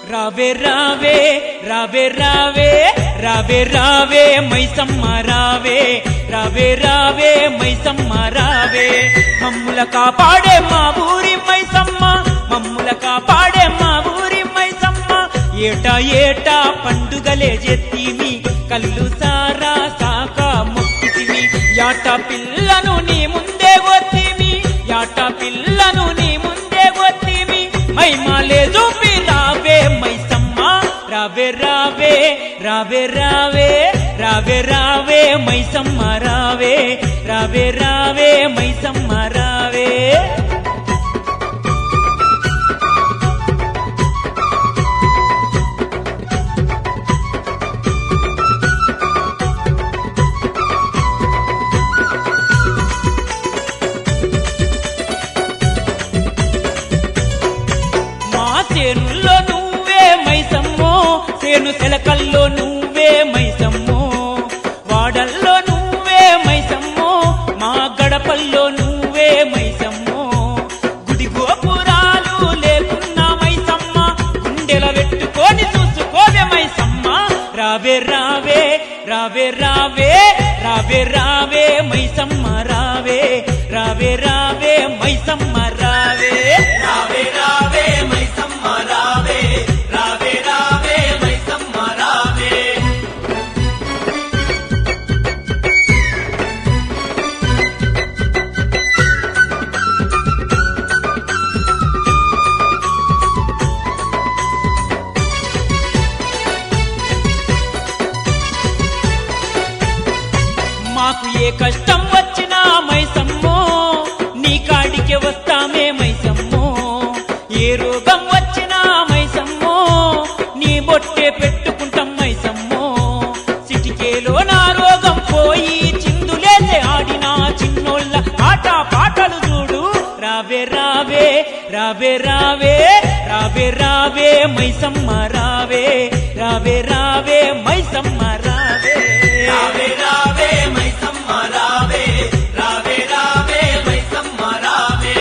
రావే రావే రావే రావే రావే రావే మైసమ్మ రావే రావే రావే మైసమ్మ రావే మమ్ముల కాపాడే మా ఊరి మైసమ్మ మమ్ముల కాపాడే మా ఊరి మైసమ్మ ఏటా ఏటా పండుగలే జెత్తిమి కళ్ళు సారా సాక మొక్కితిమి యాట పిల్లను నీ ముందే వత్తిమి యాట పిల్లను నీ ముందే వత్తిమి మైమాలే చూపి రావే మైసమ్మ రావే రావే రావే రావే రావే రావే మైసమ్మ రావే రావే రావే మైసమ్మ రావే మా చేనుల్లో నువ్వే మైసమ్మో చేను సెలకల్లో నువ్వే మైసమ్మో వాడల్లో నువ్వే మైసమ్మో మా గడపల్లో నువ్వే మైసమ్మో గుడి గోపురాలు లేకున్నా మైసమ్మ గుండెల పెట్టుకొని చూసుకోవే మైసమ్మ రావే రావే రావే రావే రావే రావే మైసమ్మ రావే రావే రావే మైసమ్మ రావే రావే రావే మైసమ్మ రావే రావే రావే మైసమ్మ రావే మాకు ఏ కష్టం వచ్చినా మైసమ్మో నీ కాడికి వస్తామే మైసమ్మో ఏ రోగం వచ్చినా మైసమ్మో నీ బొట్టే పెట్టుకుంటాం మైసమ్మో సిటికేలో నా రోగం పోయి చిందులేసే ఆడిన చిన్నోళ్ళ ఆట పాటలు చూడు రావే రావే రావే రావే రావే రావే మైసమ్మ రావే రావే రావే మైసమ్మ రావే రావే రావే మైసమ్మ రావే రావే రావే మైసమ్మ రావే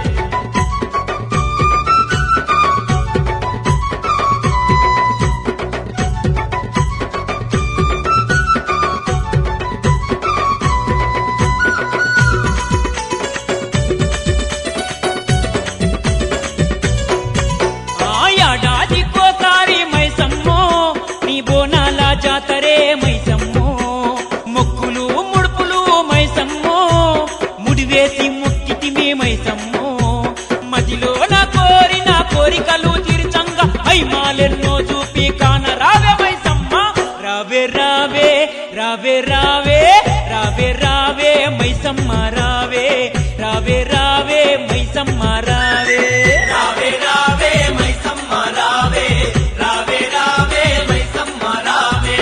ఆయాడాదికోసారి మైసమ్మో నీ బోనాల జాతరే మైసమ్మో మొక్కులు ముడుపులు మైసమ్మో ముడివేసి ముక్కితిమి మైసమ్మో మదిలో నా కోరిన కోరికలు తీర్చంగా మైమాలెన్నో చూపి కాన రావే మైసమ్మ రావే రావే రావే రావే రావే రావే మైసమ్మ రావే రావే రావే మైసమ్మ రావే రావే రావే మైసమ్మ రావే రావే రావే మైసమ్మ రావే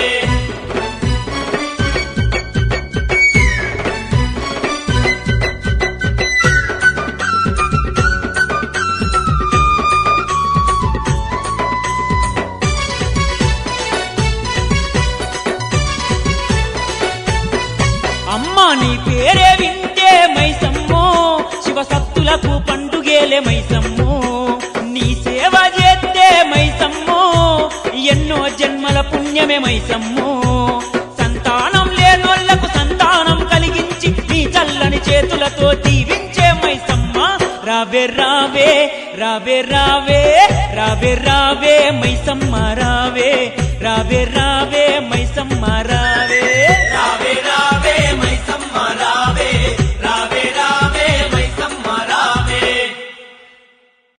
అమ్మా నీ పేరే వింటే మైసమ్మో శివసత్తులకు పండుగేలే మైసమ్మో నీ సేవ చేస్తే మైసమ్మో ఎన్నో జన్మల పుణ్యమే మైసమ్మో సంతానం లేనోళ్లకు సంతానం కలిగించి నీ చల్లని చేతులతో దీవించే మైసమ్మ రావే రావే రావే రావే రావే రావే మైసమ్మ రావే రావే రావే